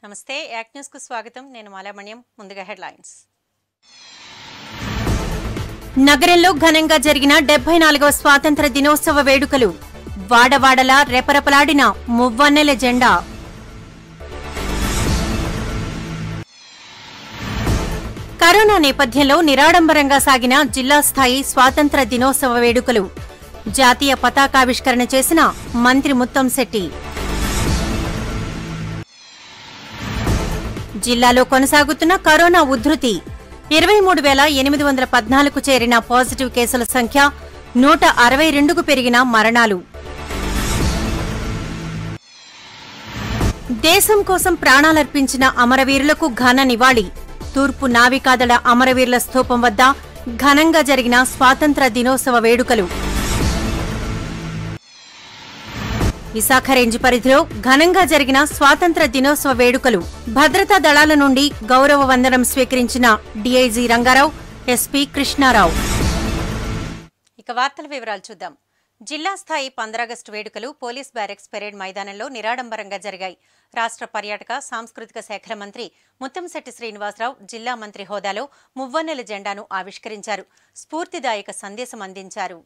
నమస్తే యాక్ న్యూస్ కు స్వాగతం నేను మాలామణ్యం ముందుగా హెడ్లైన్స్ నగరంలో ఘనంగా జరిగిన డెబ్బై నాలుగవ స్వాతంత్ర దినోత్సవ వేడుకలు వాడవాడలా రెపరెపలాడిన మువ్వన్నెల జెండా కరోనా నేపథ్యంలో నిరాడంబరంగా సాగిన జిల్లా స్థాయి స్వాతంత్ర దినోత్సవ వేడుకలు జాతీయ పతాకావిష్కరణ చేసిన మంత్రి ముత్తంశెట్టి జిల్లాలో కొనసాగుతున్న కరోనా ఉధృతి ఇరవై మూడు వేల ఎనిమిది వందల పద్నాలుగు చేరిన పాజిటివ్ కేసుల సంఖ్య నూట అరవై రెండుకు పెరిగిన మరణాలు దేశం కోసం ప్రాణాలర్పించిన అమరవీరులకు ఘన నివాళి తూర్పు నావికాదళ అమరవీరుల స్థూపం వద్ద ఘనంగా జరిగిన స్వాతంత్ర దినోత్సవ వేడుకలు విశాఖ రేంజ్ పరిధిలో ఘనంగా జరిగిన స్వాతంత్ర దినోత్సవ వేడుకలు భద్రతా దళాల నుండి గౌరవ వందనం స్వీకరించిన డీఐజీ రంగారావు ఎస్పీ కృష్ణారావు ఇక వార్తల వివరాలు చూద్దాం జిల్లా స్థాయి పంద్రాగస్టు వేడుకలు పోలీస్ బ్యారెక్స్ పెరేడ్ మైదానంలో నిరాడంబరంగా జరిగాయి రాష్ట్ర పర్యాటక సాంస్కృతిక శాఖల మంత్రి ముత్తంశెట్టి శ్రీనివాసరావు జిల్లా మంత్రి హోదాలో మువ్వన్నెల జెండాను ఆవిష్కరించారు స్ఫూర్తిదాయక సందేశం అందించారు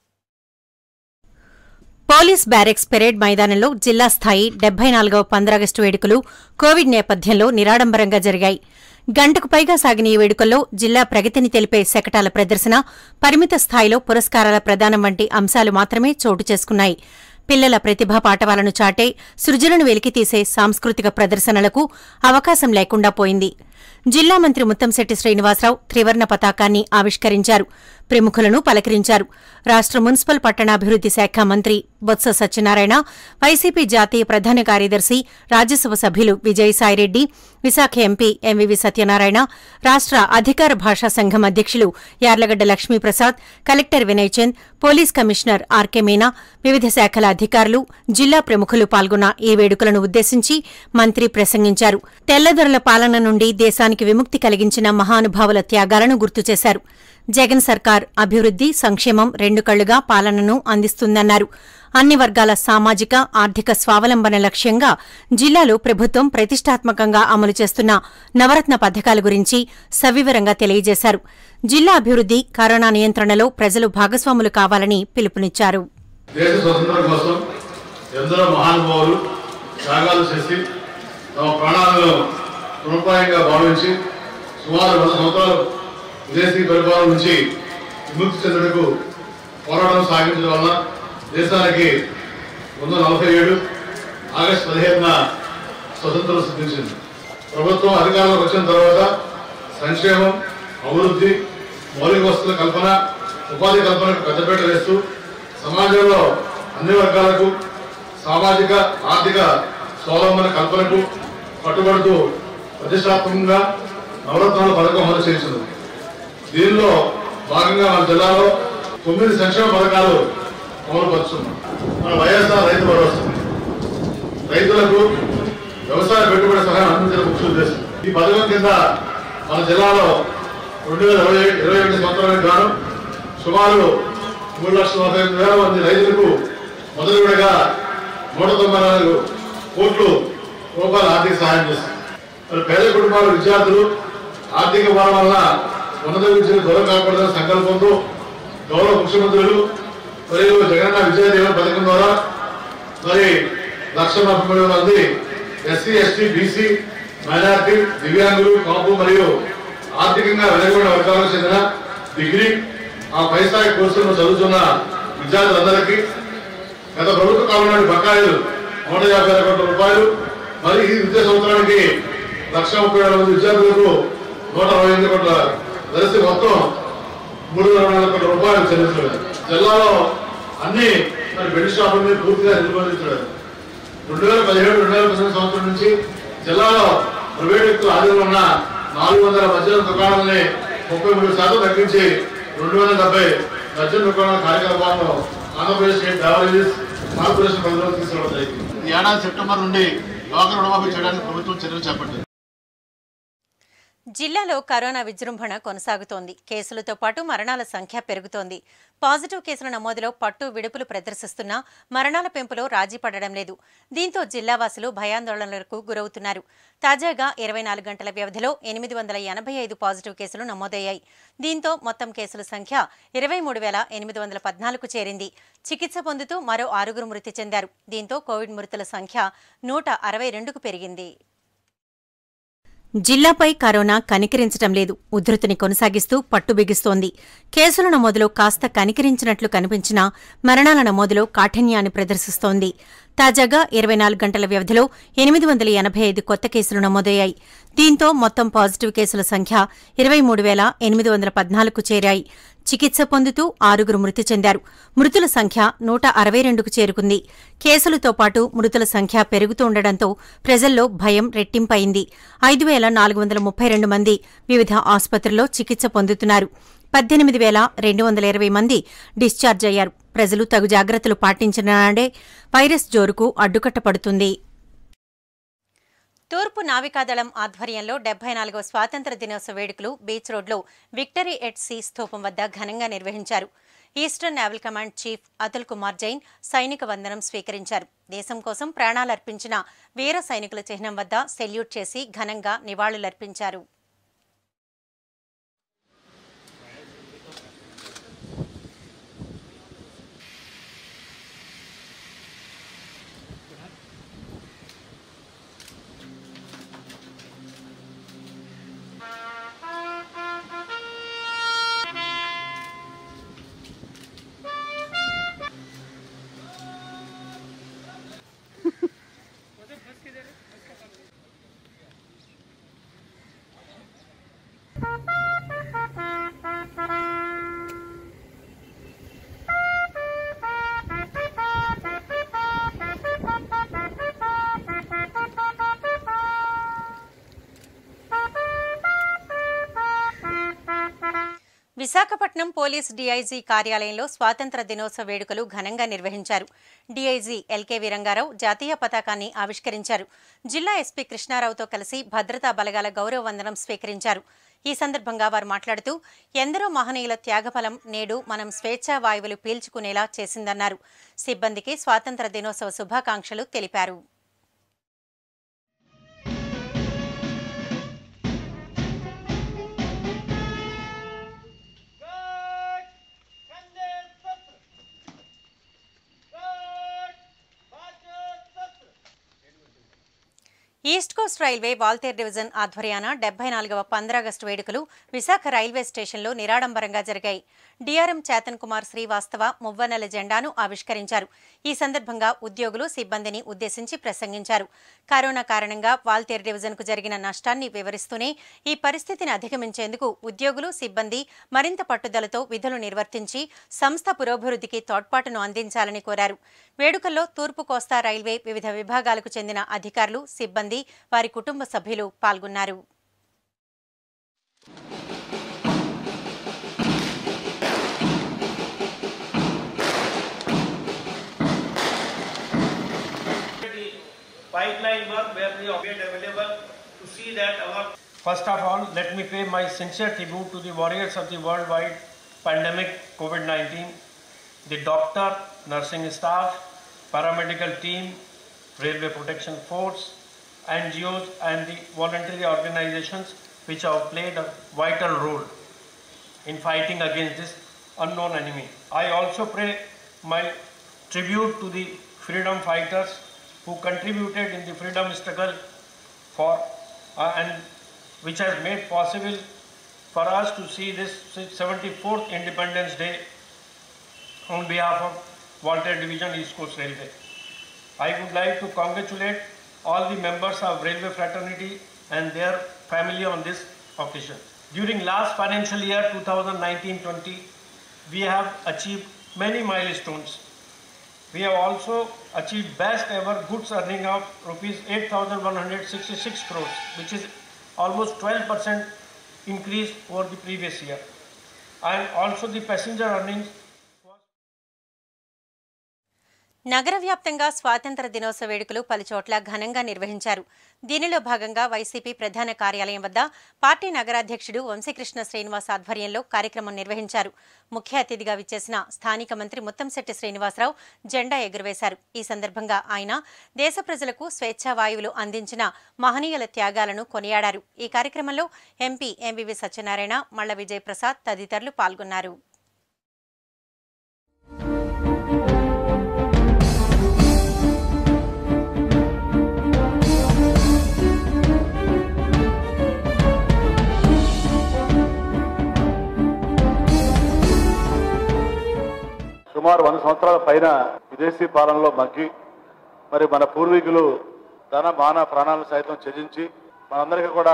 పోలీస్ బ్యారెక్స్ పెరేడ్ మైదానంలో జిల్లా స్థాయి డెబ్బై నాలుగవ పంద్రాగస్టు వేడుకలు కోవిడ్ నేపథ్యంలో నిరాడంబరంగా జరిగాయి గంటకు పైగా సాగిన ఈ వేడుకల్లో జిల్లా ప్రగతిని తెలిపే శకటాల ప్రదర్శన పరిమిత స్థాయిలో పురస్కారాల ప్రదానం వంటి అంశాలు మాత్రమే చోటు చేసుకున్నాయి పిల్లల ప్రతిభా పాటవాలను చాటే సృజనను వెలికితీసే సాంస్కృతిక ప్రదర్శనలకు అవకాశం లేకుండా పోయింది జిల్లా మంత్రి ముత్తంశెట్టి శ్రీనివాసరావు త్రివర్ణ పతాకాన్ని ఆవిష్కరించారు ప్రముఖులను పలకరించారు రాష్ట్ర మున్సిపల్ పట్టణాభివృద్ది శాఖ మంత్రి బొత్స సత్యనారాయణ వైసీపీ జాతీయ ప్రధాన కార్యదర్శి రాజ్యసభ సభ్యులు విజయసాయిరెడ్డి విశాఖ ఎంపీ ఎంవివి సత్యనారాయణ రాష్ట్ర అధికార భాషా సంఘం అధ్యక్షులు Yarlagadda Lakshmi Prasad collector Vinay Chand police commissioner RK Meena వివిధ శాఖల అధికారులు జిల్లా ప్రముఖులు పాల్గొన్న ఈ వేడుకలను ఉద్దేశించి మంత్రి ప్రసంగించారు తెల్లదొరల పాలన నుండి దేశానికి విముక్తి కలిగించిన మహానుభావుల త్యాగాలను గుర్తు చేశారు జగన్ సర్కార్ అభివృద్ది సంక్షేమం రెండు కళ్లుగా పాలనను అందిస్తుందన్నారు అన్ని వర్గాల సామాజిక ఆర్థిక స్వావలంబన లక్ష్యంగా జిల్లాలో ప్రభుత్వం ప్రతిష్టాత్మకంగా అమలు చేస్తున్న నవరత్న పథకాల గురించి సవివరంగా తెలియజేశారు జిల్లా అభివృద్ది కరోనా నియంత్రణలో ప్రజలు భాగస్వాములు కావాలని పిలుపునిచ్చారు దేశ స్వతంత్రం కోసం ఎందరో మహానుభావులు త్యాగాలు చేసి తమ ప్రాణాలను తృణప్రాయంగా భావించి సుమారు వంద సంవత్సరాలు విదేశీ పరిపాలన నుంచి విముక్తి చెందుటకు పోరాటం సాగించడం వలన దేశానికి వంద నలభై ఏడు ఆగస్టు పదిహేనున స్వతంత్రం సిద్ధించింది ప్రభుత్వం అధికారంలోకి వచ్చిన తర్వాత సంక్షేమం అభివృద్ధి మౌలిక వస్తువుల కల్పన ఉపాధి కల్పనకు పెద్దపీట వేస్తూ సమాజంలో అన్ని వర్గాలకు సామాజిక ఆర్థిక స్వావలంబన కల్పనకు కట్టుబడుతూ ప్రతిష్టాత్మకంగా నవరత్నాల పథకం అమలు చేసింది దీనిలో భాగంగా మన జిల్లాలో తొమ్మిది సంక్షేమ పథకాలు అమలు పరుస్తున్నాం మన వైఎస్ఆర్ రైతు భరోసా రైతులకు వ్యవసాయ పెట్టుబడి సహాయం అందించడం ముఖ్య ఉద్దేశం ఈ పథకం కింద మన జిల్లాలో రెండు వేల ఇరవై ఇరవై ఒకటి సంవత్సరానికి గాను సుమారు మూడు లక్షల నలభై ఎనిమిది వేల మంది రైతులకు మొదటి విడగా నూట తొంభై నాలుగు కోట్లు రూపాయల ఆర్థిక సహాయం చేస్తుంది మరి పేద కుటుంబాల విద్యార్థులు ఆర్థిక భారం వల్ల ఉన్నత విద్యను దూరం కాకూడదనే సంకల్పంతో గౌరవ ముఖ్యమంత్రులు మరియు జగనన్న విద్యా దీవెన పథకం ద్వారా మరి లక్ష నలభై మూడు మంది ఎస్సీ ఎస్టీ బీసీ మైనార్టీ దివ్యాంగులు కాపు మరియు ఆర్థికంగా వెనుకబడిన వర్గాలకు చెందిన డిగ్రీ ఆ పై స్థాయి కోర్సులను చదువుతున్న విద్యార్థులందరికీ గత ప్రభుత్వ కాలం నాటి బకాయిలు నూట యాభై ఆరు కోట్ల రూపాయలు మరి ఈ విద్యా సంవత్సరానికి లక్ష ముప్పై వేల మంది విద్యార్థులకు నూట అరవై ఎనిమిది కోట్ల కలిసి మొత్తం మూడు వందల నాలుగు కోట్ల రూపాయలు చెల్లించలేదు జిల్లాలో అన్ని మరి బెడ్ షాపుల్ని పూర్తిగా నిర్బంధించలేదు రెండు వేల పదిహేడు రెండు వేల పదిహేను సంవత్సరం నుంచి జిల్లాలో ప్రైవేట్ వ్యక్తుల ఆధీనంలో ఉన్న నాలుగు వందల మద్యం దుకాణాలని ముప్పై మూడు శాతం తగ్గించి రెండు వందల డెబ్బై మద్యం దుకాణాల కార్యకలాపాలను ఆంధ్రప్రదేశ్ స్టేట్ బెవరేజెస్ కార్పొరేషన్ పరిధిలో తీసుకురావడం జరిగింది ఈ ఏడాది సెప్టెంబర్ నుండి డ్వాక్రా రుణమాఫీ చేయడానికి ప్రభుత్వం చర్యలు చేపట్టింది జిల్లాలో కరోనా విజృంభణ కొనసాగుతోంది కేసులతో పాటు మరణాల సంఖ్య పెరుగుతోంది పాజిటివ్ కేసుల నమోదులో పట్టు విడుపులు ప్రదర్శిస్తున్నా మరణాల పెంపులో రాజీ పడడం లేదు దీంతో జిల్లావాసులు భయాందోళనలకు గురవుతున్నారు తాజాగా ఇరవై నాలుగు గంటల వ్యవధిలో ఎనిమిది వందల ఎనభై ఐదు పాజిటివ్ కేసులు నమోదయ్యాయి దీంతో మొత్తం కేసుల సంఖ్య ఇరవై మూడు వేల ఎనిమిది వందల పద్నాలుగు చేరింది చికిత్స పొందుతూ మరో ఆరుగురు మృతి చెందారు దీంతో కోవిడ్ మృతుల సంఖ్య నూట అరవై రెండుకు పెరిగింది జిల్లాపై కరోనా కనికరించడం లేదు ఉధృతిని కొనసాగిస్తూ పట్టు బిగిస్తోంది కేసుల నమోదులో కాస్త కనికరించినట్లు కనిపించినా మరణాల నమోదులో కాఠిన్యాన్ని ప్రదర్శిస్తోంది తాజాగా ఇరవై నాలుగు గంటల వ్యవధిలో ఎనిమిది వందల ఎనభై ఐదు కొత్త కేసులు నమోదయ్యాయి దీంతో మొత్తం పాజిటివ్ కేసుల సంఖ్య ఇరవై మూడు వేల ఎనిమిది వందల పద్నాలుగు చేరాయి చికిత్స పొందుతూ ఆరుగురు మృతి చెందారు మృతుల సంఖ్య నూట అరవై రెండుకు చేరుకుంది కేసులతో పాటు మృతుల సంఖ్య పెరుగుతుండటంతో ప్రజల్లో భయం రెట్టింపైంది ఐదు వేల నాలుగు వందల ముప్పై రెండు మంది వివిధ ఆసుపత్రుల్లో చికిత్స పొందుతున్నారు పద్దెనిమిది వేల రెండు వందల ఇరవై మంది డిశ్చార్జ్ అయ్యారు ప్రజలు తగు జాగ్రత్తలు పాటించిన నాడే వైరస్ జోరుకు అడ్డుకట్ట పడుతుంది తూర్పు నావికాదళం ఆధ్వర్యంలో డెబ్బై నాలుగవ స్వాతంత్ర దినోత్సవ వేడుకలు బీచ్ రోడ్లో విక్టరీ ఎట్ సీ స్థూపం వద్ద ఘనంగా నిర్వహించారు Eastern Naval Command chief Atul Kumar Jain సైనిక వందనం స్వీకరించారు దేశం కోసం ప్రాణాలర్పించిన వీర సైనికుల చిహ్నం వద్ద సెల్యూట్ చేసి ఘనంగా నివాళులర్పించారు విశాఖపట్నం పోలీస్ డీఐజీ కార్యాలయంలో స్వాతంత్ర దినోత్సవ వేడుకలు ఘనంగా నిర్వహించారు డీఐజీ ఎల్కేవి రంగారావు జాతీయ పతాకాన్ని ఆవిష్కరించారు జిల్లా ఎస్పీ కృష్ణారావుతో కలిసి భద్రతా బలగాల గౌరవ వందనం స్వీకరించారు ఈ సందర్భంగా వారు మాట్లాడుతూ ఎందరో మహనీయుల త్యాగఫలం నేడు మనం స్వేచ్ఛా వాయువులు పీల్చుకునేలా చేసిందన్నారు సిబ్బందికి స్వాతంత్ర దినోత్సవ శుభాకాంక్షలు తెలిపారు Good! Kande Satra! Good! Bhaja Satra! East Coast Railway Waltair division ఆధ్వర్యాన డెబ్బై నాలుగవ పంద్రాగస్టు వేడుకలు విశాఖ రైల్వే స్టేషన్లో నిరాడంబరంగా జరిగాయి డిఆర్ఎం చేతన్ కుమార్ శ్రీవాస్తవ మువ్వన్నెల జెండాను ఆవిష్కరించారు ఈ సందర్భంగా ఉద్యోగులు సిబ్బందిని ఉద్దేశించి ప్రసంగించారు కరోనా కారణంగా వాల్తేర్ డివిజన్కు జరిగిన నష్టాన్ని వివరిస్తూనే ఈ పరిస్థితిని అధిగమించేందుకు ఉద్యోగులు సిబ్బంది మరింత పట్టుదలతో విధులు నిర్వర్తించి సంస్థ పురోభివృద్ధికి తోడ్పాటును అందించాలని కోరారు వేడుకల్లో తూర్పు కోస్తా రైల్వే వివిధ విభాగాలకు చెందిన అధికారులు సిబ్బంది వారి కుటుంబ సభ్యులు పాల్గొన్నారు The pipeline work where we are made available to see that our First of all, let me pay my sincere tribute to the warriors of the worldwide pandemic COVID 19, the doctor, nursing staff, paramedical team, railway protection force, NGOs, and the voluntary organizations which have played a vital role in fighting against this unknown enemy. I also pay my tribute to the freedom fighters who contributed in the freedom struggle for uh, and which has made possible for us to see this 74th Independence Day on behalf of Walter Division East Coast Railway. I would like to congratulate all the members of Railway Fraternity and their family on this occasion. During last financial year 2019-20, we have achieved many milestones. We have also achieved best ever goods earning of rupees 8,166 crores, which is almost 12% increase over the previous year. And also the passenger earnings నగర వ్యాప్తంగా స్వాతంత్ర దినోత్సవ వేడుకలు పలుచోట్ల ఘనంగా నిర్వహించారు దీనిలో భాగంగా వైసీపీ ప్రధాన కార్యాలయం వద్ద పార్టీ నగరాధ్యక్షుడు వంశీకృష్ణ శ్రీనివాస్ ఆధ్వర్యంలో కార్యక్రమం నిర్వహించారు ముఖ్య అతిథిగా విచ్చేసిన స్థానిక మంత్రి ముత్తంశెట్టి శ్రీనివాసరావు జెండా ఎగురవేశారు ఈ సందర్భంగా ఆయన దేశ ప్రజలకు స్వేచ్ఛా వాయువులు అందించిన మహనీయుల త్యాగాలను కొనియాడారు ఈ కార్యక్రమంలో ఎంపీ ఎంవివి సత్యనారాయణ మల్ల విజయ్ ప్రసాద్ తదితరులు పాల్గొన్నారు సుమారు వంద సంవత్సరాల పైన విదేశీ పాలనలో మగ్గి మరి మన పూర్వీకులు ధన మాన ప్రాణాలను సైతం త్యజించి మనందరికీ కూడా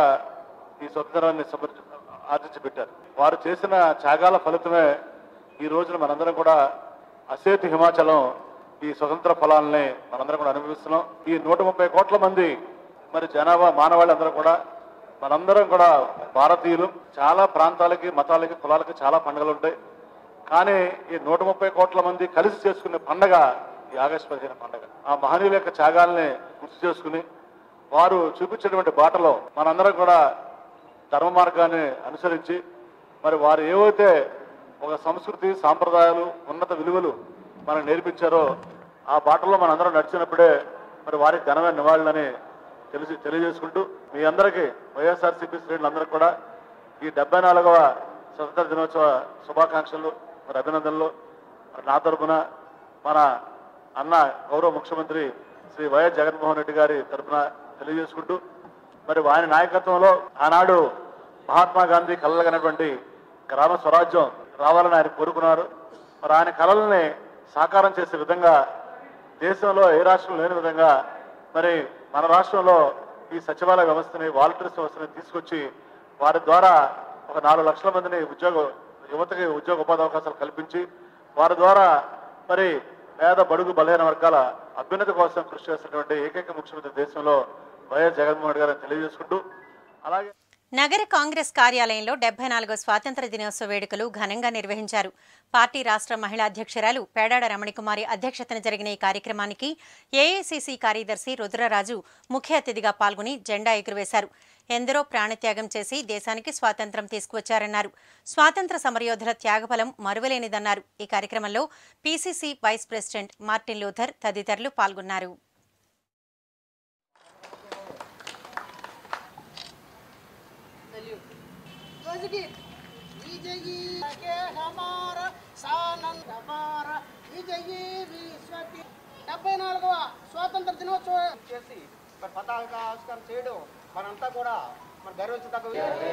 ఈ స్వతంత్రాన్ని సమర్- ఆర్జించి పెట్టారు వారు చేసిన త్యాగాల ఫలితమే ఈ రోజున మనందరం కూడా అసేతు హిమాచలం ఈ స్వతంత్ర ఫలాలని మనందరం కూడా అనుభవిస్తున్నాం ఈ నూట ముప్పై కోట్ల మంది మరి జనాభా మానవాళ్ళందరూ కూడా మనందరం కూడా భారతీయులు చాలా ప్రాంతాలకి మతాలకి కులాలకి చాలా పండుగలు ఉంటాయి కానీ ఈ నూట ముప్పై కోట్ల మంది కలిసి చేసుకునే పండగ ఈ ఆగస్టు పదిహేను పండగ ఆ మహనీయుల యొక్క త్యాగాల్ని గుర్తు చేసుకుని వారు చూపించినటువంటి బాటలో మనందరం కూడా ధర్మ మార్గాన్ని అనుసరించి మరి వారు ఏవైతే ఒక సంస్కృతి సాంప్రదాయాలు ఉన్నత విలువలు మనకు నేర్పించారో ఆ బాటలో మనందరం నడిచినప్పుడే మరి వారికి ఘనమైన నివాళులని తెలిసి తెలియజేసుకుంటూ మీ అందరికీ వైఎస్ఆర్సీపీ శ్రేణులందరికీ కూడా ఈ డెబ్బై నాలుగవ స్వతంత్ర దినోత్సవ శుభాకాంక్షలు మరి అభినందనలు మరి నా తరపున మన అన్న గౌరవ ముఖ్యమంత్రి శ్రీ వైఎస్ జగన్మోహన్ రెడ్డి గారి తరపున తెలియజేసుకుంటూ మరి ఆయన నాయకత్వంలో ఆనాడు మహాత్మా గాంధీ కలలుగనటువంటి గ్రామ స్వరాజ్యం రావాలని ఆయన కోరుకున్నారు మరి ఆయన కళల్ని సాకారం చేసే విధంగా దేశంలో ఏ రాష్ట్రం లేని విధంగా మరి మన రాష్ట్రంలో ఈ సచివాలయ వ్యవస్థని వాలంటీర్స్ వ్యవస్థని తీసుకొచ్చి వారి ద్వారా ఒక నాలుగు లక్షల మందిని ఉద్యోగ యువతకి ఉద్యోగ ఉపాధి అవకాశాలు కల్పించి వారి ద్వారా మరి పేద బడుగు బలహీన వర్గాల అభ్యున్నతి కోసం కృషి చేస్తున్నటువంటి ఏకైక ముఖ్యమంత్రి దేశంలో వైఎస్ జగన్మోహన్ రెడ్డి గారిని తెలియజేసుకుంటూ అలాగే నగర కాంగ్రెస్ కార్యాలయంలో డెబ్బై నాలుగో స్వాతంత్ర దినోత్సవ వేడుకలు ఘనంగా నిర్వహించారు పార్టీ రాష్ట్ర మహిళా అధ్యక్షురాలు పేడాడ రమణికుమారి అధ్యక్షతన జరిగిన ఈ కార్యక్రమానికి ఏఐసిసి కార్యదర్శి రుద్రరాజు ముఖ్య అతిథిగా పాల్గొని జెండా ఎగురవేశారు ఎందరో ప్రాణత్యాగం చేసి దేశానికి స్వాతంత్ర్యం తీసుకువచ్చారన్నారు స్వాతంత్ర సమరయోధుల త్యాగఫలం మరువలేనిదన్నారు ఈ కార్యక్రమంలో PCC vice president Martin Luther తదితరులు పాల్గొన్నారు ध्वज विजयी के हमारा सानंद हमारा విజయీ విశ్వకి డెబ్బై నాలుగవ స్వాతంత్ర దినోత్సవం చేసి మరి పతాక ఆవిష్కరణ చేయడం మనంతా కూడా మన గర్వించదగ్గ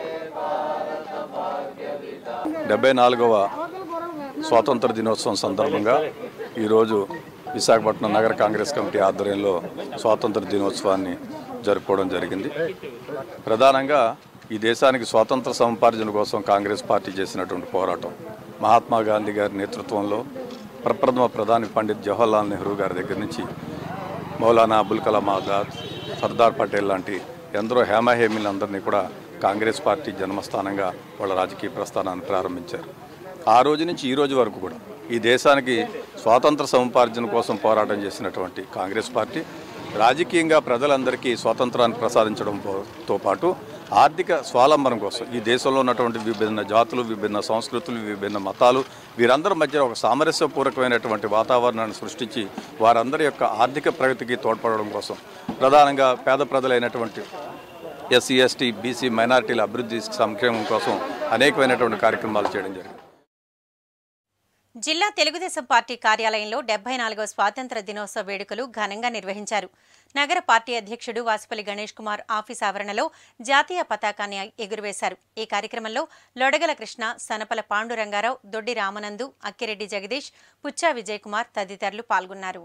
డెబ్బై నాలుగవ స్వాతంత్ర దినోత్సవం సందర్భంగా ఈరోజు విశాఖపట్నం నగర కాంగ్రెస్ కమిటీ ఆధ్వర్యంలో స్వాతంత్ర దినోత్సవాన్ని జరుపుకోవడం జరిగింది ప్రధానంగా ఈ దేశానికి స్వాతంత్ర సముపార్జన కోసం కాంగ్రెస్ పార్టీ చేసినటువంటి పోరాటం మహాత్మా గాంధీ గారి నేతృత్వంలో ప్రప్రథమ ప్రధాని పండిత్ జవహర్లాల్ నెహ్రూ గారి దగ్గర నుంచి మౌలానా అబుల్ కలాం ఆజాద్ సర్దార్ పటేల్ లాంటి ఎందరో హేమహేమిలందరినీ కూడా కాంగ్రెస్ పార్టీ జన్మస్థానంగా వాళ్ళ రాజకీయ ప్రస్థానాన్ని ప్రారంభించారు ఆ రోజు నుంచి ఈ రోజు వరకు కూడా ఈ దేశానికి స్వాతంత్ర సముపార్జన కోసం పోరాటం చేసినటువంటి కాంగ్రెస్ పార్టీ రాజకీయంగా ప్రజలందరికీ స్వాతంత్రాన్ని ప్రసాదించడంతో పాటు ఆర్థిక స్వాలంబనం కోసం ఈ దేశంలో ఉన్నటువంటి విభిన్న జాతులు విభిన్న సంస్కృతులు విభిన్న మతాలు వీరందరి మధ్య ఒక సామరస్యపూర్వకమైనటువంటి వాతావరణాన్ని సృష్టించి వారందరి యొక్క ఆర్థిక ప్రగతికి తోడ్పడడం కోసం ప్రధానంగా పేద ప్రజలైనటువంటి ఎస్సీ ఎస్టీ బీసీ మైనారిటీల అభివృద్ధి సంక్షేమం కోసం అనేకమైనటువంటి కార్యక్రమాలు చేయడం జరిగింది జిల్లా తెలుగుదేశం పార్టీ కార్యాలయంలో డెబ్బై నాలుగవ స్వాతంత్ర దినోత్సవ వేడుకలు ఘనంగా నిర్వహించారు నగర పార్టీ అధ్యక్షుడు వాసుపల్లి గణేష్ కుమార్ ఆఫీస్ ఆవరణలో జాతీయ పతాకాన్ని ఎగురవేశారు ఈ కార్యక్రమంలో లొడగల కృష్ణ సనపల పాండురంగారావు దొడ్డి రామనందు అక్కిరెడ్డి జగదీష్ పుచ్చా విజయ్ కుమార్ తదితరులు పాల్గొన్నారు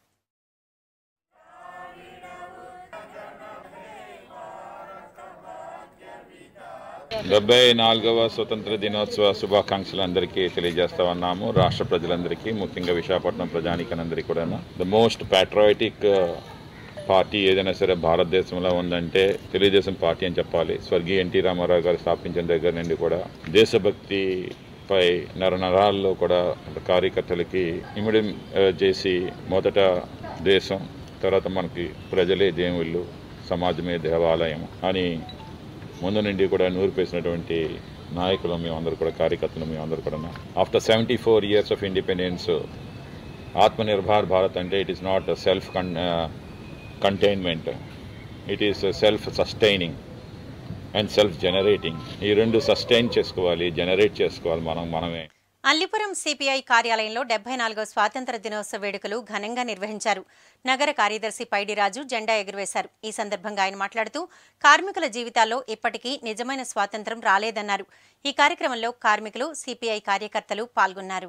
డెబ్బై నాలుగవ స్వతంత్ర దినోత్సవ శుభాకాంక్షలు అందరికీ తెలియజేస్తా ఉన్నాము రాష్ట్ర ప్రజలందరికీ ముఖ్యంగా విశాఖపట్నం ప్రజానికనందరికీ కూడా ద మోస్ట్ పాట్రాయిటిక్ పార్టీ ఏదైనా సరే భారతదేశంలో ఉందంటే తెలుగుదేశం పార్టీ అని చెప్పాలి స్వర్గీయ ఎన్టీ రామారావు గారు స్థాపించిన దగ్గర నుండి కూడా దేశభక్తి పై నర నరాల్లో కూడా కార్యకర్తలకి ఇమిడి ఆ, చేసి మొదట దేశం తర్వాత మనకి ప్రజలే దేవుళ్ళు సమాజమే దేవాలయం అని ముందు నుండి కూడా నూరిపేసినటువంటి నాయకులు మేమందరూ కూడా కార్యకర్తలు మేమందరూ కూడా after seventy four years of independence Atmanirbhar Bharat అంటే it is not self con containment it is self sustaining and self generating ఈ రెండు సస్టైన్ చేసుకోవాలి జనరేట్ చేసుకోవాలి మనం మనమే అల్లిపురం సిపిఐ కార్యాలయంలో డెబ్బై నాలుగో స్వాతంత్ర దినోత్సవ వేడుకలు ఘనంగా నిర్వహించారు నగర కార్యదర్శి పైడిరాజు జెండా ఎగురవేశారు ఈ సందర్భంగా ఆయన మాట్లాడుతూ కార్మికుల జీవితాల్లో ఇప్పటికీ నిజమైన స్వాతంత్రం రాలేదన్నారు ఈ కార్యక్రమంలో కార్మికులు సిపిఐ కార్యకర్తలు పాల్గొన్నారు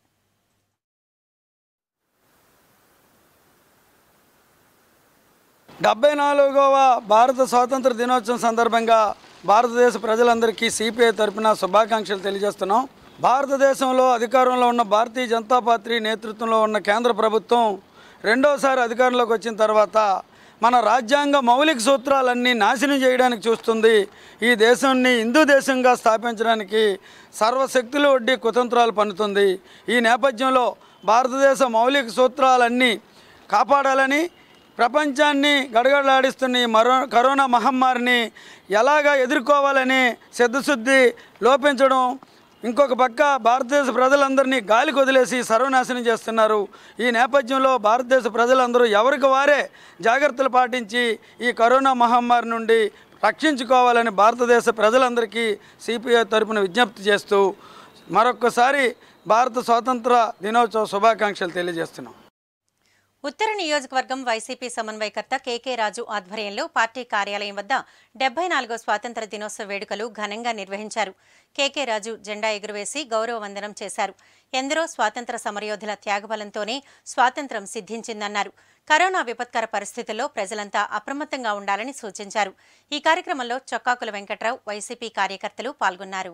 డెబ్బై నాలుగవ భారత స్వాతంత్ర దినోత్సవం సందర్భంగా భారతదేశ ప్రజలందరికీ సిపిఐ తరపున శుభాకాంక్షలు తెలియజేస్తున్నాం భారతదేశంలో అధికారంలో ఉన్న భారతీయ జనతా పార్టీ నేతృత్వంలో ఉన్న కేంద్ర ప్రభుత్వం రెండోసారి అధికారంలోకి వచ్చిన తర్వాత మన రాజ్యాంగ మౌలిక సూత్రాలన్నీ నాశనం చేయడానికి చూస్తుంది ఈ దేశాన్ని హిందూ దేశంగా స్థాపించడానికి సర్వశక్తులు వడ్డీ కుతంత్రాలు పన్నుతుంది ఈ నేపథ్యంలో భారతదేశ మౌలిక సూత్రాలన్నీ కాపాడాలని ప్రపంచాన్ని గడగడలాడిస్తున్న ఈ మరో కరోనా మహమ్మారిని ఎలాగా ఎదుర్కోవాలని సిద్ధశుద్ధి లోపించడం ఇంకొక పక్క భారతదేశ ప్రజలందరినీ గాలికి వదిలేసి సర్వనాశనం చేస్తున్నారు ఈ నేపథ్యంలో భారతదేశ ప్రజలందరూ ఎవరికి వారే జాగ్రత్తలు పాటించి ఈ కరోనా మహమ్మారి నుండి రక్షించుకోవాలని భారతదేశ ప్రజలందరికీ సిపిఐ తరపున విజ్ఞప్తి చేస్తూ మరొక్కసారి భారత స్వాతంత్ర దినోత్సవ శుభాకాంక్షలు తెలియజేస్తున్నాం ఉత్తర నియోజకవర్గం వైసీపీ సమన్వయకర్త కేకే రాజు ఆధ్వర్యంలో పార్టీ కార్యాలయం వద్ద డెబ్బై నాలుగో స్వాతంత్ర దినోత్సవ వేడుకలు ఘనంగా నిర్వహించారు కేకే రాజు జెండా ఎగురవేసి గౌరవ వందనం చేశారు ఎందరో స్వాతంత్ర సమరయోధుల త్యాగబలంతోనే స్వాతంత్రం సిద్ధించిందన్నారు కరోనా విపత్కర పరిస్థితుల్లో ప్రజలంతా అప్రమత్తంగా ఉండాలని సూచించారు ఈ కార్యక్రమంలో చొక్కాకుల వెంకట్రావు వైసీపీ కార్యకర్తలు పాల్గొన్నారు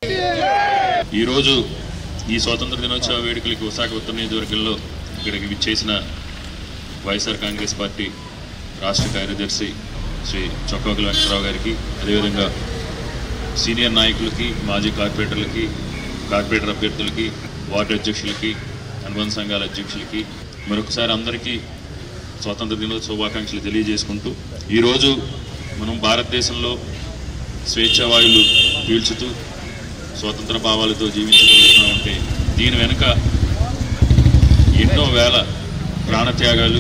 ఈరోజు ఈ స్వాతంత్ర దినోత్సవ వేడుకలకి విశాఖ ఉత్తర నియోజకవర్గంలో ఇక్కడికి విచ్చేసిన వైఎస్ఆర్ కాంగ్రెస్ పార్టీ రాష్ట్ర కార్యదర్శి శ్రీ చొక్కాకుల వెంకటరావు గారికి అదేవిధంగా సీనియర్ నాయకులకి మాజీ కార్పొరేటర్లకి కార్పొరేటర్ అభ్యర్థులకి వార్డు అధ్యక్షులకి అనుబంధ సంఘాల అధ్యక్షులకి మరొకసారి అందరికీ స్వాతంత్ర దినోత్సవ శుభాకాంక్షలు తెలియజేసుకుంటూ ఈరోజు మనం భారతదేశంలో స్వేచ్ఛావాయువులు పీల్చుతూ స్వతంత్ర భావాలతో జీవించగలుగుతున్నామంటే దీని వెనుక ఎన్నో వేల ప్రాణత్యాగాలు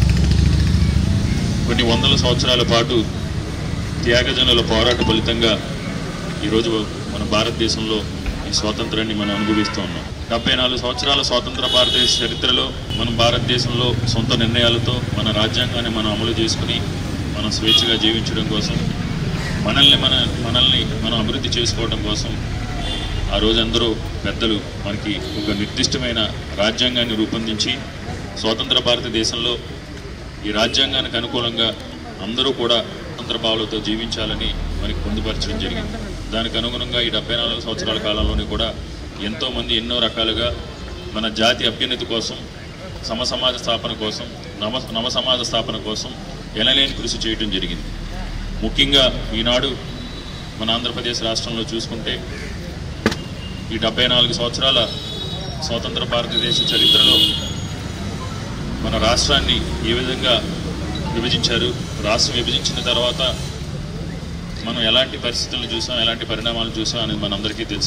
కొన్ని వందల సంవత్సరాల పాటు త్యాగజనుల పోరాట ఫలితంగా ఈరోజు మన భారతదేశంలో ఈ స్వాతంత్రాన్ని మనం అనుభవిస్తూ ఉన్నాం డెబ్బై నాలుగు సంవత్సరాల స్వాతంత్ర భారతదేశ చరిత్రలో మనం భారతదేశంలో సొంత నిర్ణయాలతో మన రాజ్యాంగాన్ని మనం అమలు చేసుకుని మనం స్వేచ్ఛగా జీవించడం కోసం మనల్ని మన మనల్ని మనం అభివృద్ధి చేసుకోవడం కోసం ఆ రోజు అందరూ పెద్దలు మనకి ఒక నిర్దిష్టమైన రాజ్యాంగాన్ని రూపొందించి స్వతంత్ర భారతదేశంలో ఈ రాజ్యాంగానికి అనుకూలంగా అందరూ కూడా స్వతంత్ర భావాలతో జీవించాలని మనకి పొందుపరచడం జరిగింది దానికి అనుగుణంగా ఈ డెబ్బై నాలుగు సంవత్సరాల కాలంలోనే కూడా ఎంతోమంది ఎన్నో రకాలుగా మన జాతి అభ్యున్నతి కోసం సమ సమాజ స్థాపన కోసం నవ నవ సమాజ స్థాపన కోసం ఎనలేని కృషి చేయడం జరిగింది ముఖ్యంగా ఈనాడు మన ఆంధ్రప్రదేశ్ రాష్ట్రంలో చూసుకుంటే ఈ డెబ్బై నాలుగు సంవత్సరాల స్వతంత్ర భారతదేశ చరిత్రలో మన రాష్ట్రాన్ని ఏ విధంగా విభజించారు రాష్ట్రం విభజించిన తర్వాత మనం ఎలాంటి పరిస్థితులను చూసాం ఎలాంటి పరిణామాలు చూసాం అనేది మనందరికీ తెలుసు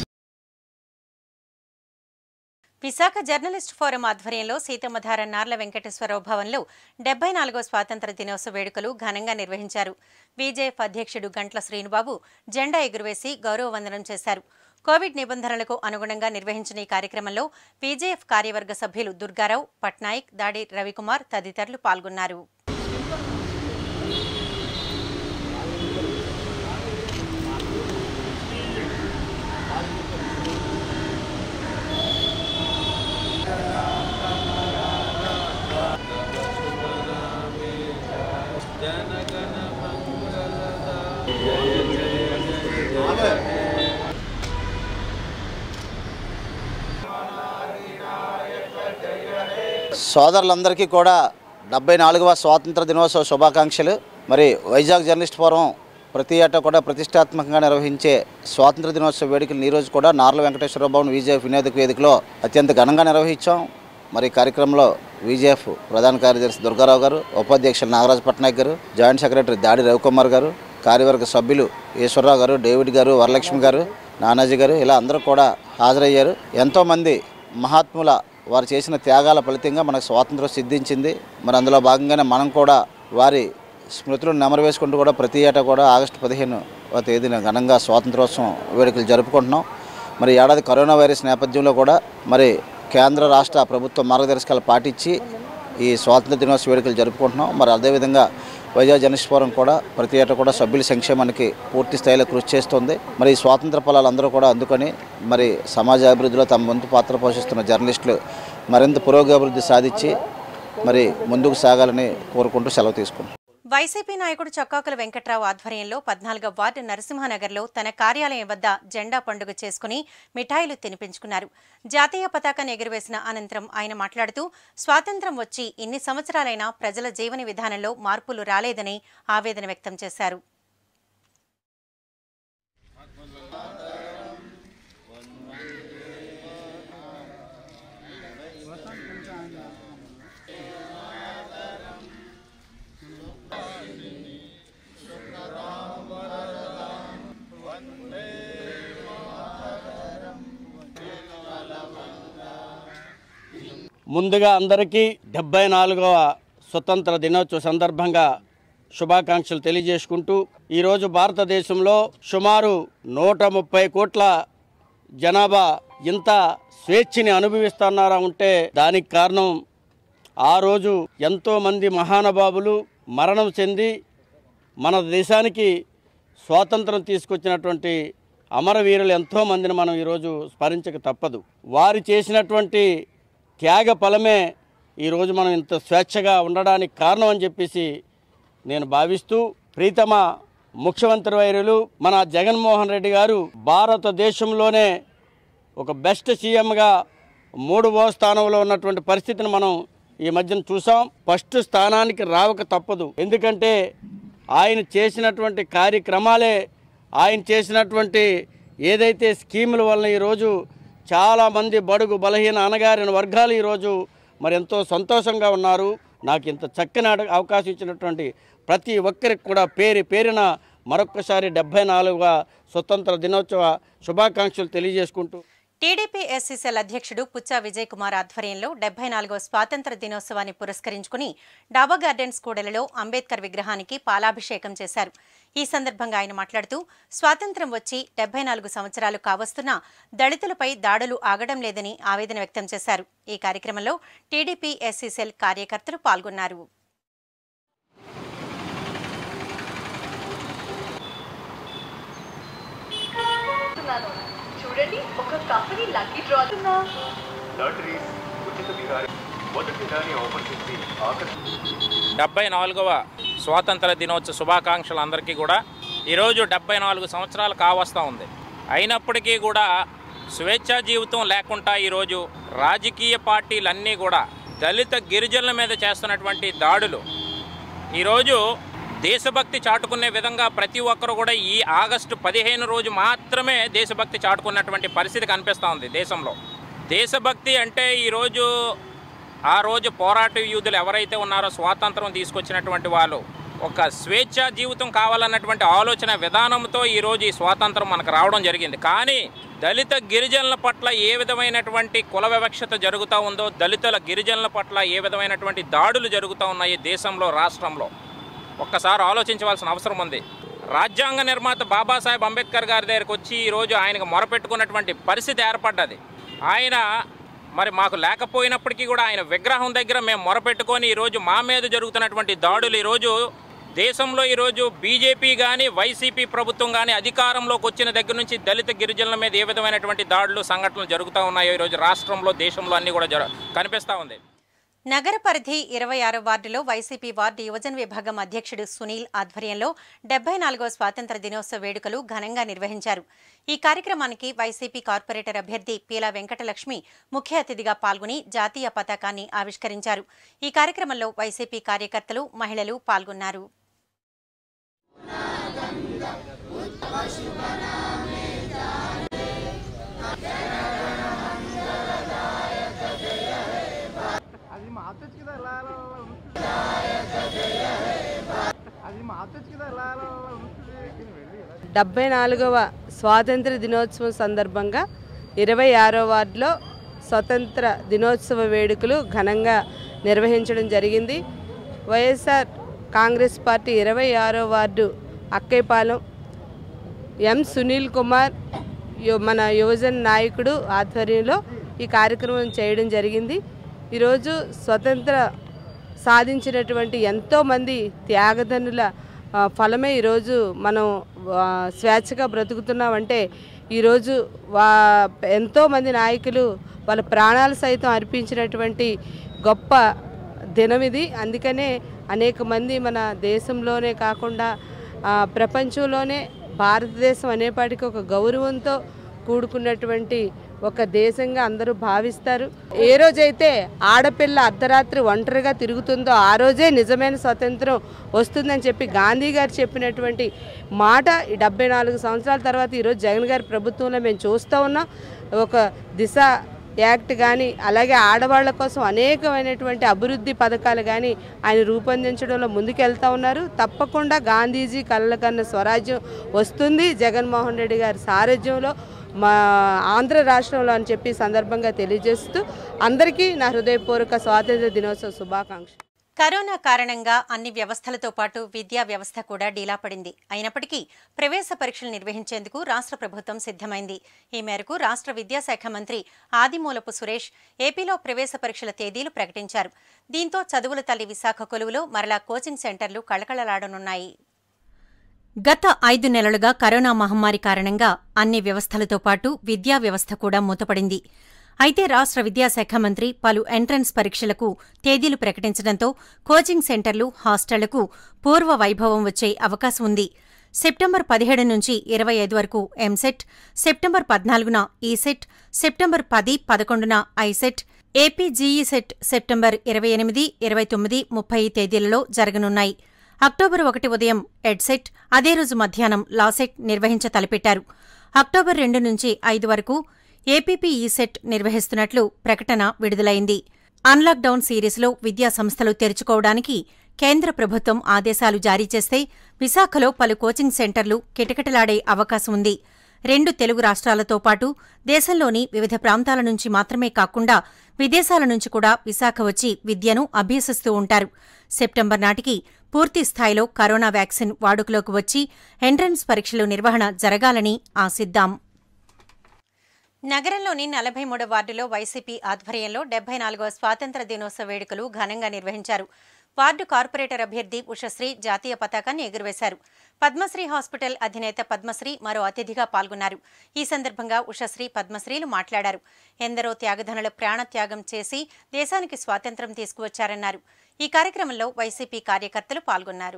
విశాఖ జర్నలిస్ట్ ఫోరం ఆధ్వర్యంలో సీతమ్మధార నార్ల వెంకటేశ్వరరావు భవన్లో డెబ్బై నాలుగో స్వాతంత్ర దినోత్సవ వేడుకలు ఘనంగా నిర్వహించారు బీజేఎఫ్ అధ్యక్షుడు గంట్ల శ్రీనుబాబు జెండా ఎగురవేసి గౌరవ వందనం చేశారు కోవిడ్ నిబంధనలకు అనుగుణంగా నిర్వహించిన ఈ కార్యక్రమంలో బీజేఎఫ్ కార్యవర్గ సభ్యులు దుర్గారావు పట్నాయక్ దాడి రవికుమార్ తదితరులు పాల్గొన్నారు సోదరులందరికీ కూడా డెబ్బై నాలుగవ స్వాతంత్ర దినోత్సవ శుభాకాంక్షలు మరి వైజాగ్ జర్నలిస్ట్ ఫోరం ప్రతి ఏటా కూడా ప్రతిష్టాత్మకంగా నిర్వహించే స్వాతంత్ర దినోత్సవ వేడుకలు ఈరోజు కూడా నార్ల వెంకటేశ్వర భవన్ విజేఎఫ్ వినోదక వేదికలో అత్యంత ఘనంగా నిర్వహించాం మరి ఈ కార్యక్రమంలో విజేఎఫ్ ప్రధాన కార్యదర్శి దుర్గారావు గారు ఉపాధ్యక్షులు నాగరాజు పట్నాయక్ గారు జాయింట్ సెక్రటరీ దాడి రవికుమార్ గారు కార్యవర్గ సభ్యులు ఈశ్వరరావు గారు డేవిడ్ గారు వరలక్ష్మి గారు నానాజీ గారు ఇలా అందరూ కూడా హాజరయ్యారు ఎంతోమంది మహాత్ముల వారు చేసిన త్యాగాల ఫలితంగా మనకు స్వాతంత్రం సిద్ధించింది మరి అందులో భాగంగానే మనం కూడా వారి స్మృతులను నెమరు వేసుకుంటూ కూడా ప్రతి ఏటా కూడా ఆగస్టు పదిహేను తేదీన ఘనంగా స్వాతంత్రోత్సవం వేడుకలు జరుపుకుంటున్నాం మరి ఈ ఏడాది కరోనా వైరస్ నేపథ్యంలో కూడా మరి కేంద్ర రాష్ట్ర ప్రభుత్వ మార్గదర్శకాలు పాటించి ఈ స్వాతంత్ర దినోత్సవ వేడుకలు జరుపుకుంటున్నాం మరి అదేవిధంగా వైజాగ్ జర్నలిస్ట్ ఫోరం కూడా ప్రతి ఏటా కూడా సభ్యుల సంక్షేమానికి పూర్తి స్థాయిలో కృషి చేస్తుంది మరి ఈ స్వాతంత్ర ఫలాలు అందరూ కూడా అందుకొని మరి సమాజ అభివృద్ధిలో తమ వంతు పాత్ర పోషిస్తున్న జర్నలిస్టులు మరింత పురోగతి సాధించి మరి ముందుకు సాగాలని కోరుకుంటూ సెలవు తీసుకుంటాం వైసీపీ నాయకుడు చొక్కాకుల వెంకట్రావు ఆధ్వర్యంలో పద్నాలుగో వార్డు నరసింహనగర్లో తన కార్యాలయం వద్ద జెండా పండుగ చేసుకుని మిఠాయిలు తినిపించుకున్నారు జాతీయ పతాకాన్ని ఎగురవేసిన అనంతరం ఆయన మాట్లాడుతూ స్వాతంత్రం వచ్చి ఇన్ని సంవత్సరాలైనా ప్రజల జీవన విధానంలో మార్పులు రాలేదని ఆవేదన వ్యక్తం చేశారు ముందుగా అందరికీ డెబ్బై నాలుగవ స్వతంత్ర దినోత్సవ సందర్భంగా శుభాకాంక్షలు తెలియజేసుకుంటూ ఈరోజు భారతదేశంలో సుమారు నూట ముప్పై కోట్ల జనాభా ఇంత స్వేచ్ఛని అనుభవిస్తున్నారా ఉంటే దానికి కారణం ఆ రోజు ఎంతోమంది మహానుభావులు మరణం చెంది మన దేశానికి స్వాతంత్రం తీసుకొచ్చినటువంటి అమరవీరులు ఎంతోమందిని మనం ఈరోజు స్మరించక తప్పదు వారు చేసినటువంటి త్యాగ ఫలమే ఈరోజు మనం ఇంత స్వేచ్ఛగా ఉండడానికి కారణం అని చెప్పేసి నేను భావిస్తూ ప్రీతమ ముఖ్యమంత్రి వైరులు మన జగన్మోహన్ రెడ్డి గారు భారతదేశంలోనే ఒక బెస్ట్ సీఎంగా మూడవ స్థానంలో ఉన్నటువంటి పరిస్థితిని మనం ఈ మధ్యన చూసాం ఫస్ట్ స్థానానికి రావక తప్పదు ఎందుకంటే ఆయన చేసినటువంటి కార్యక్రమాలే ఆయన చేసినటువంటి ఏదైతే స్కీముల వలన ఈరోజు చాలామంది బడుగు బలహీన అనగారిన వర్గాలు ఈరోజు మరి ఎంతో సంతోషంగా ఉన్నారు నాకు ఇంత చక్కని అడ- అవకాశం ఇచ్చినటువంటి ప్రతి ఒక్కరికి కూడా పేరు పేరిన మరొక్కసారి డెబ్బై నాలుగవ స్వతంత్ర దినోత్సవ శుభాకాంక్షలు తెలియజేసుకుంటూ టీడీపీ ఎస్సీసీఎల్ అధ్యక్షుడు పుచ్చా విజయ్ కుమార్ ఆధ్వర్యంలో డెబ్బై నాలుగో స్వాతంత్ర దినోత్సవాన్ని పురస్కరించుకుని డాబా గార్డెన్స్ కూడలిలో అంబేద్కర్ విగ్రహానికి పాలాభిషేకం చేశారు ఈ సందర్భంగా ఆయన మాట్లాడుతూ స్వాతంత్ర్యం వచ్చి డెబ్బై నాలుగు సంవత్సరాలు కావస్తున్నా దళితులపై దాడులు ఆగడం లేదని ఆవేదన వ్యక్తం చేశారు ఈ కార్యక్రమంలో టీడీపీ ఎస్సీసీఎల్ కార్యకర్తలు పాల్గొన్నారు చెప్తున్నాను. చూడండి ఒక కంపెనీ లక్కీ డ్రా లాటరీస్ ఉచిత విహారీ మొదటి దాని ఆఫర్ చేసి ఆకర్షి డెబ్బై నాలుగవ స్వాతంత్ర దినోత్సవ శుభాకాంక్షలు అందరికీ కూడా ఈరోజు డెబ్బై నాలుగు సంవత్సరాలు కావస్తూ ఉంది అయినప్పటికీ కూడా స్వేచ్ఛా జీవితం లేకుండా ఈరోజు రాజకీయ పార్టీలన్నీ కూడా దళిత గిరిజనుల మీద చేస్తున్నటువంటి దాడులు ఈరోజు దేశభక్తి చాటుకునే విధంగా ప్రతి ఒక్కరు కూడా ఈ ఆగస్టు పదిహేను రోజు మాత్రమే దేశభక్తి చాటుకున్నటువంటి పరిస్థితి కనిపిస్తూ ఉంది దేశంలో దేశభక్తి అంటే ఈరోజు ఆ రోజు పోరాట యూదులు ఎవరైతే ఉన్నారో స్వాతంత్రం తీసుకొచ్చినటువంటి వాళ్ళు ఒక స్వేచ్ఛ జీవితం కావాలన్నటువంటి ఆలోచన విధానంతో ఈరోజు ఈ స్వాతంత్రం మనకు రావడం జరిగింది కానీ దళిత గిరిజనుల పట్ల ఏ విధమైనటువంటి కుల వివక్షత జరుగుతూ ఉందో దళితుల గిరిజనుల పట్ల ఏ విధమైనటువంటి దాడులు జరుగుతూ ఉన్నాయి దేశంలో రాష్ట్రంలో ఒక్కసారి ఆలోచించవలసిన అవసరం ఉంది రాజ్యాంగ నిర్మాత బాబాసాహెబ్ అంబేద్కర్ గారి దగ్గరికి వచ్చి ఈరోజు ఆయనకు మొరపెట్టుకున్నటువంటి పరిస్థితి ఏర్పడ్డది ఆయన మరి మాకు లేకపోయినప్పటికీ కూడా ఆయన విగ్రహం దగ్గర మేము మొరపెట్టుకొని ఈరోజు మా మీద జరుగుతున్నటువంటి దాడులు ఈరోజు దేశంలో ఈరోజు బీజేపీ కానీ వైసీపీ ప్రభుత్వం కానీ అధికారంలోకి వచ్చిన దగ్గర నుంచి దళిత గిరిజనుల మీద ఏ విధమైనటువంటి దాడులు సంఘటనలు జరుగుతూ ఉన్నాయో ఈరోజు రాష్ట్రంలో దేశంలో అన్నీ కూడా జర కనిపిస్తూ ఉంది నగర పరిధి ఇరవై ఆరో వార్డులో వైసీపీ వార్డు యువజన విభాగం అధ్యక్షుడు సునీల్ ఆధ్వర్యంలో డెబ్బై నాలుగో స్వాతంత్ర దినోత్సవ వేడుకలు ఘనంగా నిర్వహించారు ఈ కార్యక్రమానికి వైసీపీ కార్పొరేటర్ అభ్యర్థి పీలా వెంకటలక్ష్మి ముఖ్య అతిథిగా పాల్గొని జాతీయ పతాకాన్ని ఆవిష్కరించారు ఈ కార్యక్రమంలో వైసీపీ కార్యకర్తలు మహిళలు పాల్గొన్నారు అది మార్చొచ్చు కదా ఎలా ఎలా ఎలా ఉంటుంది. అది మార్చొచ్చు కదా ఎలా ఎలా ఎలా ఉంటుంది. డెబ్బై నాలుగవ స్వాతంత్ర దినోత్సవం సందర్భంగా ఇరవై ఆరో వార్డులో స్వతంత్ర దినోత్సవ వేడుకలు ఘనంగా నిర్వహించడం జరిగింది వైఎస్ఆర్ కాంగ్రెస్ పార్టీ ఇరవై ఆరో వార్డు అక్కైపాలెం ఎం సునీల్ కుమార్ యు- మన యువజన నాయకుడు ఆధ్వర్యంలో ఈ కార్యక్రమం చేయడం జరిగింది ఈరోజు స్వతంత్ర సాధించినటువంటి ఎంతోమంది త్యాగధనుల ఆ, ఫలమే ఈరోజు మనం ఆ, స్వేచ్ఛగా బ్రతుకుతున్నామంటే ఈరోజు వా ఎంతోమంది నాయకులు వాళ్ళ ప్రాణాలు సైతం అర్పించినటువంటి గొప్ప దినం ఇది అందుకనే అనేక మంది మన దేశంలోనే కాకుండా ఆ, ప్రపంచంలోనే భారతదేశం అనేపాటికి ఒక గౌరవంతో కూడుకున్నటువంటి ఒక దేశంగా అందరూ భావిస్తారు ఏ రోజైతే ఆడపిల్ల అర్ధరాత్రి ఒంటరిగా తిరుగుతుందో ఆ రోజే నిజమైన స్వతంత్రం వస్తుందని చెప్పి గాంధీ గారు చెప్పినటువంటి మాట ఈ డెబ్బై నాలుగు సంవత్సరాల తర్వాత ఈరోజు జగన్ గారి ప్రభుత్వంలో మేము చూస్తూ ఉన్నాం ఒక దిశ యాక్ట్ కానీ అలాగే ఆడవాళ్ళ కోసం అనేకమైనటువంటి అభివృద్ధి పథకాలు కానీ ఆయన రూపొందించడంలో ముందుకెళ్తా ఉన్నారు తప్పకుండా గాంధీజీ కళ్ళ కన్న స్వరాజ్యం వస్తుంది జగన్మోహన్ రెడ్డి గారి సారథ్యంలో మా ఆంధ్ర రాష్ట్రంలో అని చెప్పి ఈ సందర్భంగా తెలియజేస్తూ అందరికీ నా హృదయపూర్వక స్వాతంత్ర దినోత్సవ శుభాకాంక్షలు కరోనా కారణంగా అన్ని వ్యవస్థలతో పాటు విద్యా వ్యవస్థ కూడా డీలా పడింది అయినప్పటికీ ప్రవేశ పరీక్షలు నిర్వహించేందుకు రాష్ట్ర ప్రభుత్వం సిద్ధమైంది ఈ మేరకు రాష్ట్ర విద్యాశాఖ మంత్రి ఆదిమూలపు సురేష్ ఏపీలో ప్రవేశ పరీక్షల తేదీలు ప్రకటించారు దీంతో చదువుల తల్లి విశాఖ కొలువులో మరలా కోచింగ్ సెంటర్లు కళకళలాడనున్నాయి గత ఐదు నెలలుగా కరోనా మహమ్మారి కారణంగా అన్ని వ్యవస్థలతో పాటు విద్యా వ్యవస్థ కూడా మూతపడింది అయితే రాష్ట్ర విద్యాశాఖ మంత్రి పలు ఎంట్రన్స్ పరీక్షలకు తేదీలు ప్రకటించడంతో కోచింగ్ సెంటర్లు హాస్టళ్లకు పూర్వ వైభవం వచ్చే అవకాశం ఉంది సెప్టెంబర్ పదిహేడు నుంచి ఇరవై ఐదు వరకు ఎంసెట్ సెప్టెంబర్ పద్నాలుగున ఈసెట్ సెప్టెంబర్ పది పదకొండున ఐసెట్ ఏపీజీఈ సెట్ సెప్టెంబర్ ఇరవై ఎనిమిది ఇరవై తొమ్మిది ముప్పై తేదీలలో జరగనున్నాయి అక్టోబర్ ఒకటి ఉదయం ఎడ్సెట్ అదే రోజు మధ్యాహ్నం లాసెట్ నిర్వహించ తలపెట్టారు అక్టోబర్ రెండు నుంచి ఐదు వరకు ఏపీపీఈ సెట్ నిర్వహిస్తున్నట్లు ప్రకటన విడుదలైంది అన్లాక్ డౌన్ సిరీస్లో విద్యా సంస్థలు తెరుచుకోవడానికి కేంద్ర ప్రభుత్వం ఆదేశాలు జారీ చేస్తే విశాఖలో పలు కోచింగ్ సెంటర్లు కిటకిటలాడే అవకాశం ఉంది రెండు తెలుగు రాష్ట్రాలతో పాటు దేశంలోని వివిధ ప్రాంతాల నుంచి మాత్రమే కాకుండా విదేశాల నుంచి కూడా విశాఖ వచ్చి విద్యను అభ్యసిస్తూ ఉంటారు సెప్టెంబర్ నాటికి పూర్తి స్థాయిలో కరోనా వ్యాక్సిన్ వాడుకలోకి వచ్చి ఎంట్రన్స్ పరీక్షలు నిర్వహణ జరగాలని ఆశిద్దాం నగరంలోని నలభై మూడో వార్డులో వైసీపీ ఆధ్వర్యంలో డెబ్బై నాలుగవ స్వాతంత్ర దినోత్సవ వేడుకలు ఘనంగా నిర్వహించారు వార్డు కార్పొరేటర్ అభ్యర్థి ఉషశ్రీ జాతీయ పతాకాన్ని ఎగురవేశారు పద్మశ్రీ హాస్పిటల్ అధినేత పద్మశ్రీ మరో అతిథిగా పాల్గొన్నారు ఈ సందర్భంగా ఉషశ్రీ పద్మశ్రీలు మాట్లాడారు ఎందరో త్యాగధనుల ప్రాణత్యాగం చేసి దేశానికి స్వాతంత్ర్యం తీసుకువచ్చారన్నారు ఈ కార్యక్రమంలో వైసీపీ కార్యకర్తలు పాల్గొన్నారు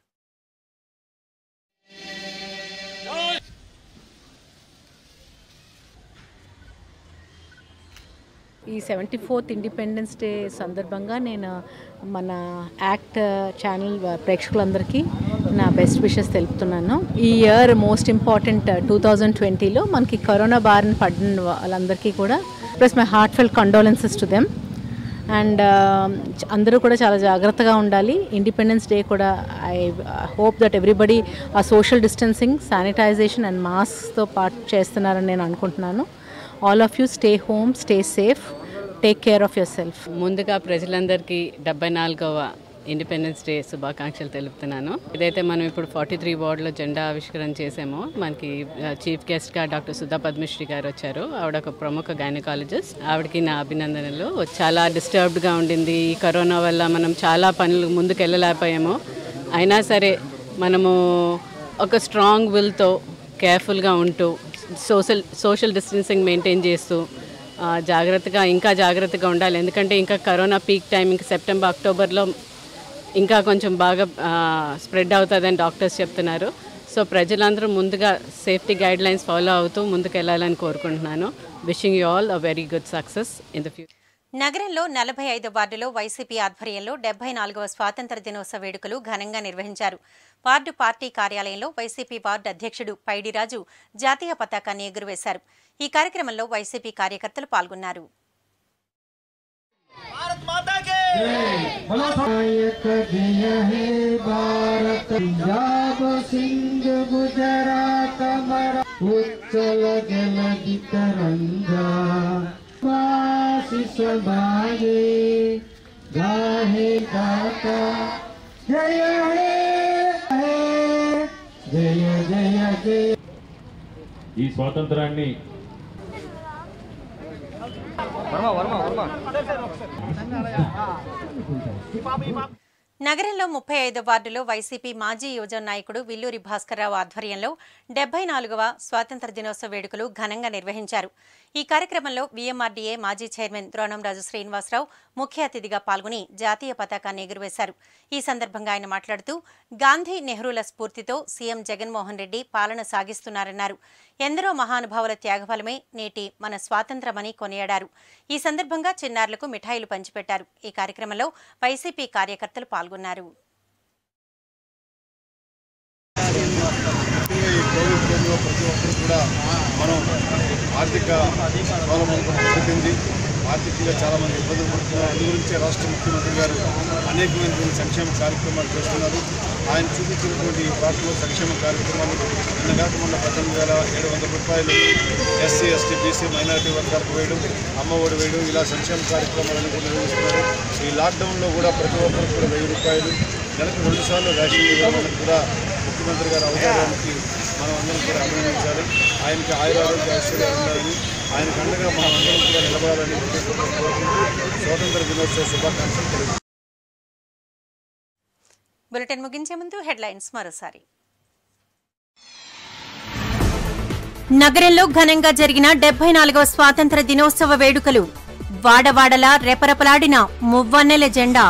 ఈ సెవెంటీ ఫోర్త్ ఇండిపెండెన్స్ డే సందర్భంగా నేను మన యాక్ట్ ఛానల్ ప్రేక్షకులందరికీ నా బెస్ట్ విషెస్ తెలుపుతున్నాను ఈ year most important two thousand ట్వంటీలో మనకి కరోనా బారిన పడిన వాళ్ళందరికీ కూడా plus my heart felt condolences to them and అందరూ కూడా చాలా జాగ్రత్తగా ఉండాలి ఇండిపెండెన్స్ డే కూడా I hope that everybody ah social distancing sanitization and మాస్క్తో పాటు చేస్తున్నారని నేను అనుకుంటున్నాను all of you stay home stay safe take care of yourself ముందుగా ప్రజలందరికీ డెబ్బై నాలుగవ ఇండిపెండెన్స్ డే శుభాకాంక్షలు తెలుపుతున్నాను ఇదైతే మనం ఇప్పుడు ఫార్టీ త్రీ వార్డులో జెండా ఆవిష్కరణ చేసామో మనకి చీఫ్ గెస్ట్గా డాక్టర్ సుధా పద్మశ్రీ గారు వచ్చారు ఆవిడ ఒక ప్రముఖ గైనకాలజిస్ట్ ఆవిడకి నా అభినందనలు చాలా డిస్టర్బ్డ్గా ఉండింది ఈ కరోనా వల్ల మనం చాలా పనులు ముందుకు వెళ్ళలేకపోయాము అయినా సరే మనము ఒక స్ట్రాంగ్ విల్తో కేర్ఫుల్గా ఉంటూ సోషల్ సోషల్ డిస్టెన్సింగ్ మెయింటైన్ చేస్తూ ఆ, జాగ్రత్తగా ఇంకా జాగ్రత్తగా ఉండాలి ఎందుకంటే ఇంకా కరోనా పీక్ టైం ఇంకా సెప్టెంబర్ అక్టోబర్లో ఇంకా కొంచెం బాగా స్ప్రెడ్ అవుతుందని డాక్టర్స్ చెప్తున్నారు సో ప్రజలందరూ ముందుగా సేఫ్టీ గైడ్ లైన్స్ ఫాలో అవుతూ ముందుకు వెళ్ళాలని కోరుకుంటున్నాను wishing you all a very good success in the future నగరంలో నలభై ఐదు వార్డులో వైసీపీ ఆధ్వర్యంలో డెబ్బై నాలుగవ స్వాతంత్ర దినోత్సవ వేడుకలు ఘనంగా నిర్వహించారు వార్డు పార్టీ కార్యాలయంలో వైసీపీ వార్డు అధ్యక్షుడు పైడిరాజు జాతీయ పతాకాన్ని ఎగురవేశారు ఈ కార్యక్రమంలో వైసీపీ కార్యకర్తలు పాల్గొన్నారు नायक जय हे भारत पंजाब सिंध गुजरात मरा उच्चल जलधि तरंगा वासिस भागे गाहे गाता जय हे हे जय जय जय ఈ స్వాతంత్రాన్ని వర్మ వర్మ వర్మ నగరంలో ముప్పై ఐదో వార్డులో వైసీపీ మాజీ యువజన నాయకుడు విల్లూరి భాస్కర్రావు ఆధ్వర్యంలో డెబ్బై నాలుగవ స్వాతంత్ర దినోత్సవ వేడుకలు ఘనంగా నిర్వహించారు ఈ కార్యక్రమంలో వీఎంఆర్డీఏ మాజీ చైర్మన్ ద్రోణంరాజు శ్రీనివాసరావు ముఖ్య అతిథిగా పాల్గొని జాతీయ పతాకాన్ని ఎగురవేశారు ఈ సందర్భంగా ఆయన మాట్లాడుతూ గాంధీ నెహ్రూల స్ఫూర్తితో సీఎం జగన్మోహన్ రెడ్డి పాలన సాగిస్తున్నారన్నారు ఎందరో మహానుభావుల త్యాగఫలమే నేటి మన స్వాతంత్రమని కొనియాడారు ఈ సందర్భంగా చిన్నారులకు మిఠాయిలు పంచిపెట్టారు ఈ కార్యక్రమంలో వైసీపీ కార్యకర్తలు పాల్గొన్నారు ఈ కోవిడ్ టైంలో ప్రతి ఒక్కరు కూడా మనం ఆర్థిక స్వావలంబన దెబ్బతింది ఆర్థికంగా చాలామంది ఇబ్బందులు పడుతున్నారు అందు గురించే రాష్ట్ర ముఖ్యమంత్రి గారు అనేకమైనటువంటి సంక్షేమ కార్యక్రమాలు చేస్తున్నారు ఆయన చూపించినటువంటి వాటిలో సంక్షేమ కార్యక్రమాలు నిన్నగాక మొన్న పద్దెనిమిది వేల ఏడు వందల రూపాయలు ఎస్సీ ఎస్టీ బీసీ మైనారిటీ వర్గాలకు వేయడం అమ్మఒడి వేయడం ఇలా సంక్షేమ కార్యక్రమాలను కూడా నిర్వహిస్తున్నారు ఈ లాక్డౌన్లో కూడా ప్రతి ఒక్కరికి కూడా వెయ్యి రూపాయలు నెలకు రెండు సార్లు రేషన్ ఇవ్వడానికి కూడా ముఖ్యమంత్రి గారి అవసరానికి మనం అందరం కూడా అభినందించాలి ఆయనకి ఆయురారోగ్య ఐశ్వర్యాలు ఉండాలని ఆయనకు అండగా మనం అందరం కూడా నిలబడాలని హృదయపూర్వకంగా కోరుకుంటూ స్వాతంత్ర దినోత్సవ శుభాకాంక్షలు తెలియజేస్తున్నాను. బులెటిన్ ముగించే ముందు హెడ్లైన్స్ మరోసారి నగరంలో ఘనంగా జరిగిన డెబ్బై నాలుగవ స్వాతంత్ర దినోత్సవ వేడుకలు వాడవాడలా రెపరెపలాడిన మువ్వన్నెల జెండా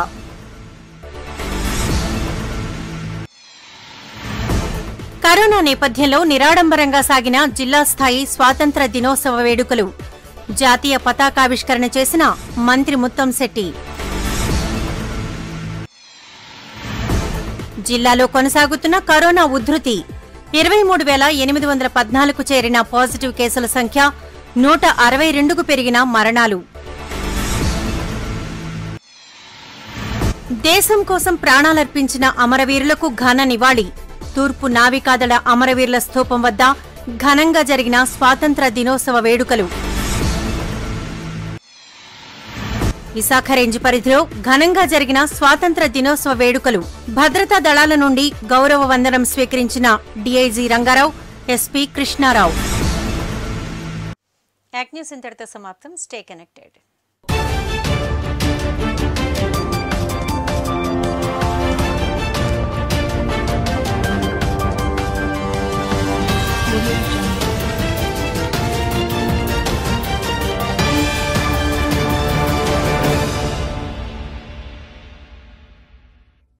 కరోనా నేపథ్యంలో నిరాడంబరంగా సాగిన జిల్లా స్థాయి స్వాతంత్ర దినోత్సవ వేడుకలు జాతీయ పతాకావిష్కరణ చేసిన మంత్రి ముత్తంశెట్టి జిల్లాలో కొనసాగుతున్న కరోనా ఉధృతి ఇరవై మూడు వేల ఎనిమిది వందల పద్నాలుగు చేరిన పాజిటివ్ కేసుల సంఖ్య నూట అరవై రెండుకు పెరిగిన మరణాలు దేశం కోసం ప్రాణాలర్పించిన అమరవీరులకు ఘన నివాళి తూర్పు నావికాదళ అమరవీరుల స్థూపం వద్ద ఘనంగా జరిగిన స్వాతంత్ర దినోత్సవ వేడుకలు విశాఖ రేంజ్ పరిధిలో ఘనంగా జరిగిన స్వాతంత్ర దినోత్సవ వేడుకలు భద్రతా దళాల నుండి గౌరవ వందనం స్వీకరించిన డీఐజీ రంగారావు ఎస్పీ కృష్ణారావు యాక్ న్యూస్ ఇంతటితో సమాప్తం స్టే కనెక్టెడ్